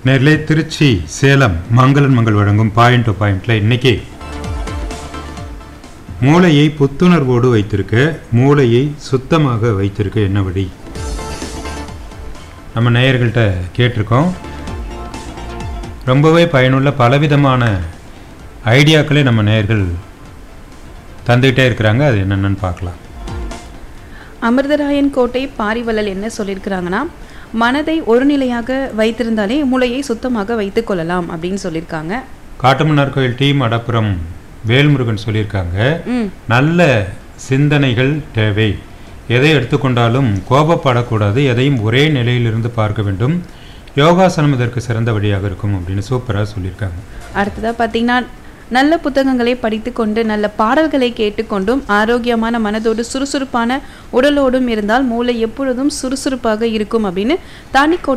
நேரிலே திருச்சி சேலம் மங்களன் மங்கள் வழங்கும் பாயிண்ட் டு பாயிண்ட்ல இன்னைக்கு மூளையை புத்துணர்வோடு வைத்திருக்க மூளையை சுத்தமாக வைத்திருக்க என்ன வழி நம்ம நேயர்கள்ட்ட கேட்டிருக்கோம் ரொம்பவே பயனுள்ள பலவிதமான ஐடியாக்களை நம்ம நேயர்கள் தந்துக்கிட்டே இருக்கிறாங்க அது என்னென்னு பார்க்கலாம் அமிர்தராயன் கோட்டை பாரிவள்ளல் என்ன சொல்லியிருக்கிறாங்கன்னா மனதை ஒருநிலையாக வைத்திருந்தாலே மூளையை சுத்தமாக வைத்துக் கொள்ளலாம் அப்படின்னு சொல்லியிருக்காங்க காட்டுமன்னார் கோயில் டீம் அடப்புறம் வேல்முருகன் சொல்லியிருக்காங்க ம் நல்ல சிந்தனைகள் தேவை எதை எடுத்துக்கொண்டாலும் கோபப்படக்கூடாது எதையும் ஒரே நிலையிலிருந்து பார்க்க வேண்டும் யோகாசனம் இதற்கு சிறந்த வழியாக இருக்கும் அப்படின்னு சூப்பராக சொல்லியிருக்காங்க அடுத்ததாக பார்த்தீங்கன்னா நல்ல புத்தகங்களை படித்துக்கொண்டு நல்ல பாடல்களை கேட்டுக்கொண்டும் ஆரோக்கியமான மனதோடு சுறுசுறுப்பான உடலோடும் இருந்தால் மூளை எப்பொழுதும் சுறுசுறுப்பாக இருக்கும் அப்படின்னு தானிக்கோட்டை